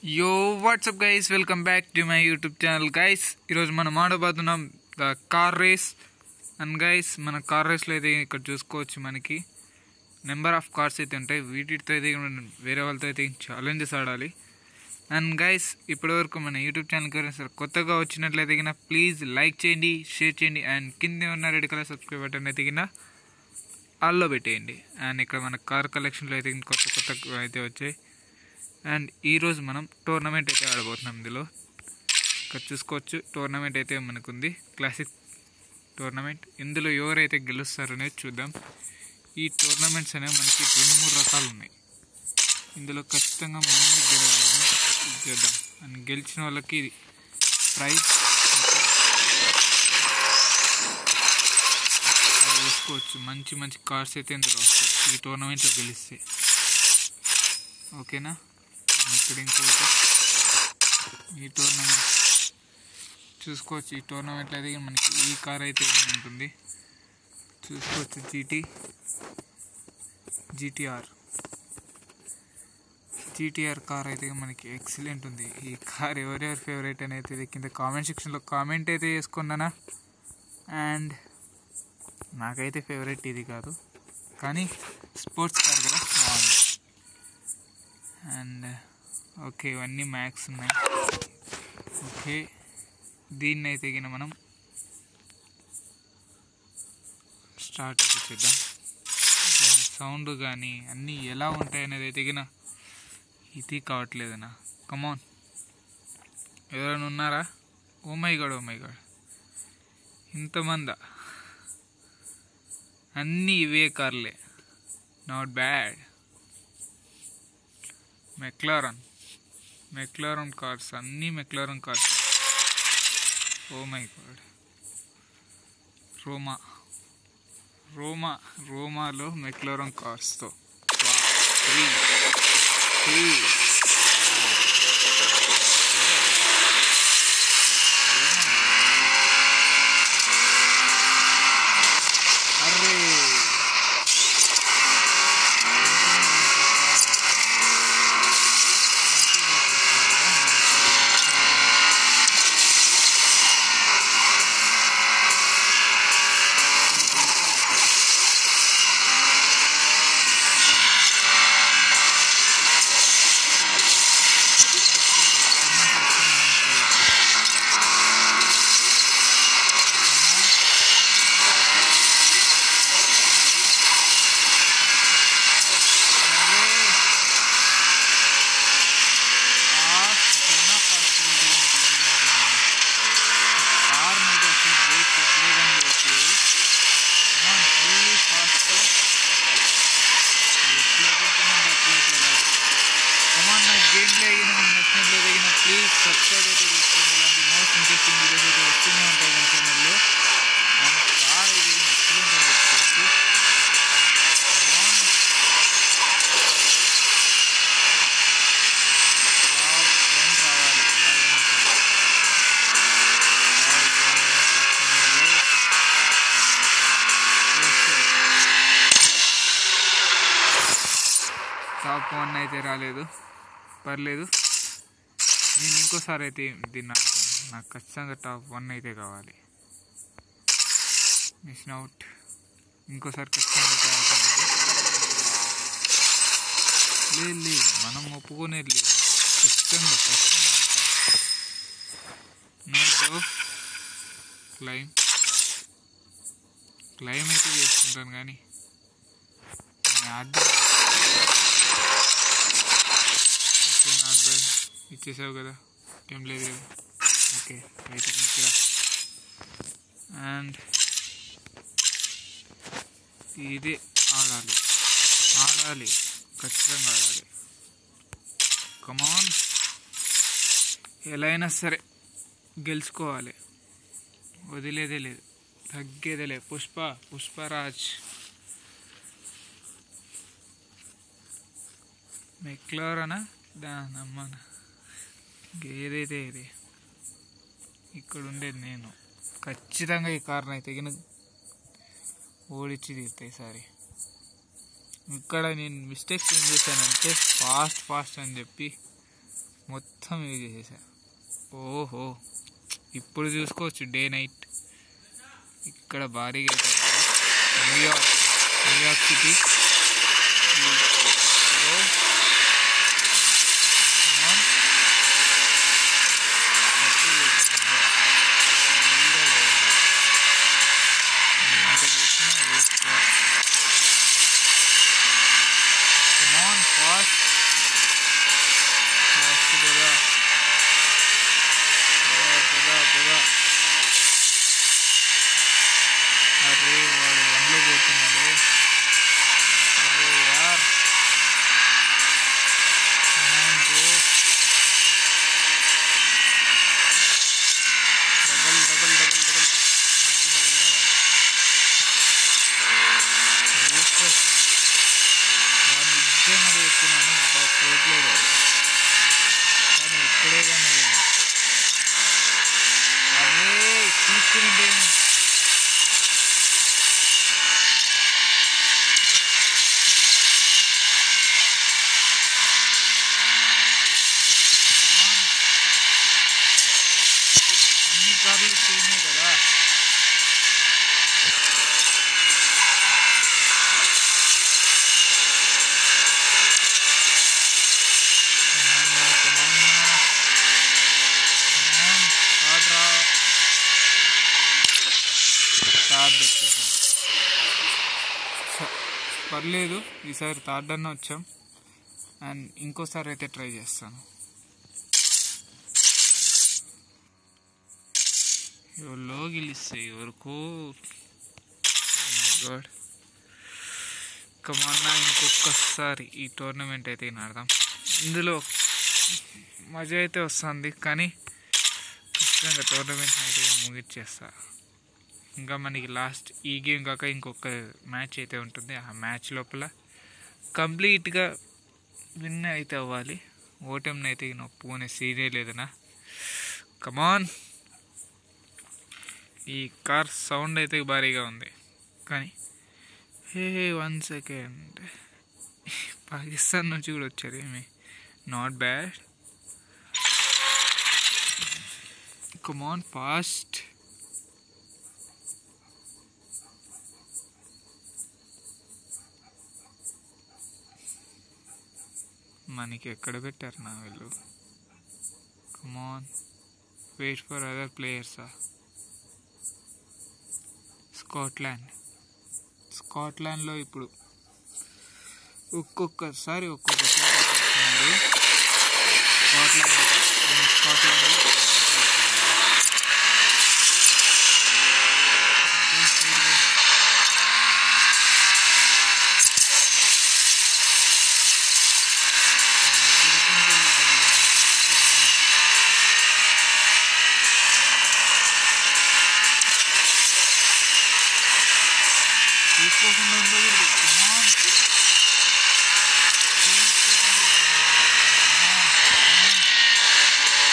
యో what's up guys welcome back to my YouTube channel guys ఈరోజు మనం ఆడబోతున్నాం the car race and guys మన కార్ రేస్లో అయితే ఇక్కడ చూసుకోవచ్చు మనకి నెంబర్ ఆఫ్ కార్స్ అయితే ఉంటాయి వీటితో అయితే మనం వేరే వాళ్ళతో అయితే ఛాలెంజెస్ ఆడాలి అండ్ గైస్ ఇప్పటివరకు మన యూట్యూబ్ ఛానల్కి ఎవరైనా సరే కొత్తగా వచ్చినట్లయితే కింద ప్లీజ్ లైక్ చేయండి షేర్ చేయండి అండ్ కింద ఉన్న రెడ్ కలర్ సబ్స్క్రైబ్ బటన్ అయితే కింద ఆల్లో పెట్టేయండి అండ్ ఇక్కడ మన కార్ కలెక్షన్లో అయితే కొత్త కొత్త అయితే వచ్చాయి అండ్ ఈరోజు మనం టోర్నమెంట్ అయితే ఆడబోతున్నాం ఇందులో ఇక్కడ చూసుకోవచ్చు టోర్నమెంట్ అయితే మనకుంది క్లాసిక్ టోర్నమెంట్ ఇందులో ఎవరైతే గెలుస్తారో అనేది చూద్దాం ఈ టోర్నమెంట్స్ అనేవి మనకి రెండు మూడు రకాలు ఉన్నాయి ఇందులో ఖచ్చితంగా మనమే గెలవాలని ఇది చేద్దాం అండ్ గెలిచిన వాళ్ళకి ప్రైజ్ చూసుకోవచ్చు మంచి మంచి కార్డ్స్ అయితే ఇందులో వస్తాయి ఈ టోర్నమెంట్లో గెలిస్తే ఓకేనా ఇక్కడ ఇంకోటి ఈ టోర్నమెంట్ చూసుకోవచ్చు ఈ టోర్నమెంట్లో అయితే మనకి ఈ కార్ అయితే ఉంటుంది చూసుకోవచ్చు జీటీ జీటీఆర్ జీటీఆర్ కార్ అయితే మనకి ఎక్సలెంట్ ఉంది ఈ కార్ ఎవరెవరి ఫేవరెట్ అని అయితే కింద కామెంట్ సెక్షన్లో కామెంట్ అయితే చేసుకున్నానా అండ్ నాకైతే ఫేవరెట్ ఇది కాదు కానీ స్పోర్ట్స్ కార్ కదా బాగుంది అండ్ ఓకే ఇవన్నీ మ్యాక్స్ ఉన్నాయి ఓకే దీన్ని అయితే గిన మనం స్టార్ట్ అయితే చేద్దాం సౌండ్ కానీ అన్నీ ఎలా ఉంటాయి అనేది అయితే గిన ఇది కావట్లేదనా కమాన్ ఎవరైనా ఉన్నారా oh my god oh my god ఇంతమందా అన్నీ ఇవే కార్లే not bad McLaren McLaren cars అన్నీ McLaren cars oh my god Roma Roma రోమాలో మెక్లారన్ కార్స్తో అరే గేమ్ ప్లే అయిన నచ్చినట్లయితే అయినా ప్లీజ్ సబ్స్క్రైబ్ అయితే చేసుకోండి ఇలాంటి మోస్ట్ ఇంట్రెస్టింగ్ వీడియోస్ అయితే వస్తూనే ఉంటాయి మన ఛానల్లో మన కార్ అయితే ఎక్సలెంట్ అని చెప్పుకోవచ్చు టాప్ వన్ రావాలి ఎలాగైనా సరే. టాప్ వన్ వస్తున్నారు. ఓకే. టాప్ వన్ అయితే రాలేదు పర్లేదు నేను ఇంకోసారి అయితే దీన్ని ఆడతాను నాకు ఖచ్చితంగా టాప్ వన్ అయితే కావాలి మిస్ అవుట్ ఇంకోసారి ఖచ్చితంగా అయితే ఆడతాను ఇది. లేదు లేదు మనం ఒప్పుకునేది లేదు ఖచ్చితంగా ఖచ్చితంగా ఆడతాం నో గో క్లైమ్ క్లైమ్ అయితే చేసుకుంటాను కానీ నేను ఆడడం ఓకే నాట్ బ్యాడ్ ఇచ్చేసావు కదా ఏం లేదు కదా ఓకే అయితే ఇంకిరా అండ్ ఇదే ఆడాలి ఆడాలి ఖచ్చితంగా ఆడాలి కమాన్ ఎలా అయినా సరే గెలుచుకోవాలి వదిలేదే లేదు తగ్గేదే లేదు పుష్ప పుష్పరాజ్ మెక్లారనా దానమ్మన ఏదైతే ఇది ఇక్కడ ఉండేది నేను ఖచ్చితంగా ఈ కార్ని అయితే గిన ఓడిచ్చి తీరుతాయి సారి ఇక్కడ నేను మిస్టేక్స్ ఏం చేశానంటే ఫాస్ట్ ఫాస్ట్ అని చెప్పి మొత్తం యూజ్ చేసేసా ఓహో ఇప్పుడు చూసుకోవచ్చు డే నైట్ ఇక్కడ భారీగా అయితే ఉంది. న్యూయార్క్ న్యూయార్క్ సిటీ ఇదిగో. Come on. తక్కువ అయిపోతుంది. స్పీడ్గా పోవాలి. ఎంత చేసినా waste. Come on, fast. Fast కదా. పద, పద, పద. అరే వాడు వన్లో పోతున్నాడు అరే యార్ Come on, bro. Double double double double నాకు డబల్ కావాలి బూస్టర్ వాడిని నిజంగా చెప్తున్నాను ఇంకా పోట్లేదు వాడు కానీ ఎక్కడే కానీ లేదు. అరే తీసుకుని అన్ని కార్లు సేమే కదా Come on, come on, come on. Start రా. Start వచ్చేసాం. స- పర్లేదు ఈసారి థర్డ్ అన్న వచ్చాం అండ్ ఇంకోసారి అయితే ట్రై చేస్తాను ఎవరిలో గెలిస్తే ఎవరికో గాడ్ కమాన్నా ఇంకొకసారి ఈ టోర్నమెంట్ అయితే ఆడదాం ఇందులో మజా అయితే వస్తుంది కానీ ఖచ్చితంగా టోర్నమెంట్ అయితే ముగిచ్చేస్తా ఇంకా మనకి లాస్ట్ ఈ గేమ్ కాక ఇంకొక మ్యాచ్ అయితే ఉంటుంది ఆ మ్యాచ్ లోపల కంప్లీట్గా విన్ అయితే అవ్వాలి ఓటమిని అయితే నేను ఒప్పుకునే సీనే లేదనా కమాన్ ఈ కార్ సౌండ్ అయితే భారీగా ఉంది కానీ హే వన్ సెకండ్ పాకిస్తాన్ నుంచి కూడా వచ్చారు ఏమి నాట్ బ్యాడ్ కమాన్ ఫాస్ట్ మనకి ఎక్కడ పెట్టారు నా వీళ్ళు కమాన్ వెయిట్ ఫర్ అదర్ ప్లేయర్సా స్కాట్లాండ్ స్కాట్లాండ్లో ఇప్పుడు ఒక్కొక్కసారి ఒక్కొక్క చోట వస్తున్నాడు స్కాట్లాండ్ అయితే స్కాట్లాండ్లో తీసుకోకుండా ఉండకూడదు Come on. తీసుకోకుండా ఉండకూడదు. Come on, come on.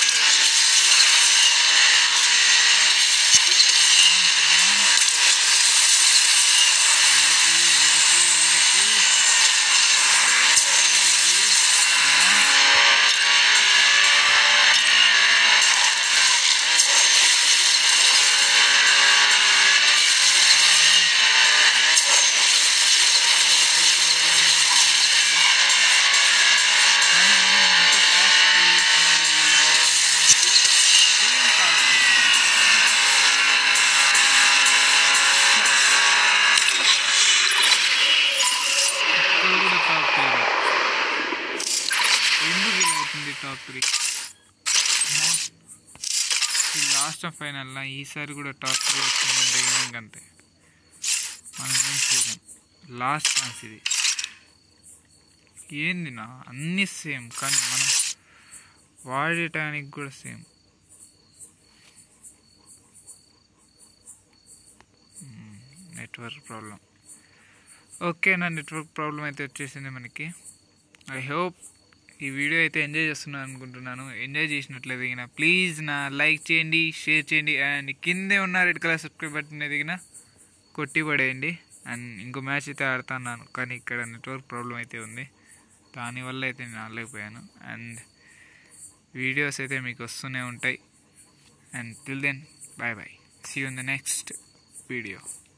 ఇక్కడ కూడా టాప్ త్రీ ఎందుకు ఇలా అవుతుంది టాప్ త్రీ ఈ లాస్ట్ ఆఫ్ ఫైనల్ ఈసారి కూడా టాప్ త్రీ వచ్చిందంటే ఈవినింగ్ అంతే మనం ఏం చేయలేం లాస్ట్ ఛాన్స్ ఇది ఏంది నా అన్నీ సేమ్ కానీ మనం వాడటానికి కూడా సేమ్ నెట్వర్క్ ప్రాబ్లం ఓకే నా నెట్వర్క్ ప్రాబ్లం అయితే వచ్చేసింది మనకి ఐ హోప్ ఈ వీడియో అయితే ఎంజాయ్ చేస్తున్నాను అనుకుంటున్నాను ఎంజాయ్ చేసినట్లయితే దిగిన ప్లీజ్ నా లైక్ చేయండి షేర్ చేయండి అండ్ కిందే ఉన్న రెడ్ కలర్ సబ్స్క్రైబ్ బటన్ దిగిన కొట్టి పడేయండి అండ్ ఇంకో మ్యాచ్ అయితే ఆడుతున్నాను కానీ ఇక్కడ నెట్వర్క్ ప్రాబ్లం అయితే ఉంది దానివల్ల అయితే నేను ఆడలేకపోయాను అండ్ వీడియోస్ అయితే మీకు వస్తూనే ఉంటాయి and till then bye bye see you in the next video